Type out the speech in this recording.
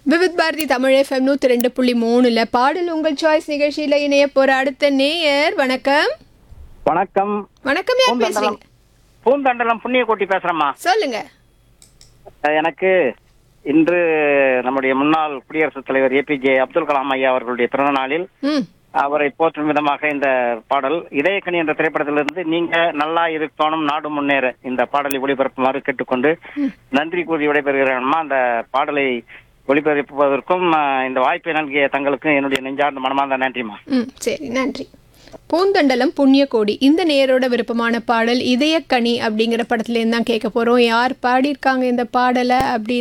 Vividh Bharathi Tamil FM நூற்றி ரெண்டு புள்ளி மூணுல பாடல் உங்கள் சாய்ஸ் நிகழ்ச்சியில் இணைய போற அடுத்த நேயர் வணக்கம் வணக்கம் வணக்கம் யார் பூந்தண்டலம் பேசுறீங்க பூந்தண்டலம் புண்ணியக்கோட்டி பேசுறேம்மா சொல்லுங்க அஹ் எனக்கு இன்று நம்முடைய முன்னாள் குடியரசுத் தலைவர் ஏபிஜே அப்துல் கலாம் ஐயா அவர்களுடைய பிறந்த நாளில் ம் அவரை போற்றும் விதமாக இந்த பாடல் இதயக்கனி என்ற திரைப்படத்திலிருந்து நீங்க நல்லா இருக்கணும் நாடு முன்னேற இந்த பாடலை ஒளிபரப்புமாறு கேட்டுக்கொண்டு நன்றி கூறி விடைபெறுகிறேன்மா அந்த பாடலை ஒளிபரப்புவதற்கும் அஹ், இந்த வாய்ப்பை நல்கிய தங்களுக்கும் என்னுடைய நெஞ்சார்ந்த மனமார்ந்த நன்றிமா ம் சரி நன்றி பூந்தண்டலம் புண்ணியகோடி இந்த நேரோட விருப்பமான பாடல் இதயக்கனி அப்படிங்கிற படத்துலேருந்து தான் கேட்க போகிறோம் யார் பாடியிருக்காங்க இந்த பாடலை அப்படின்னு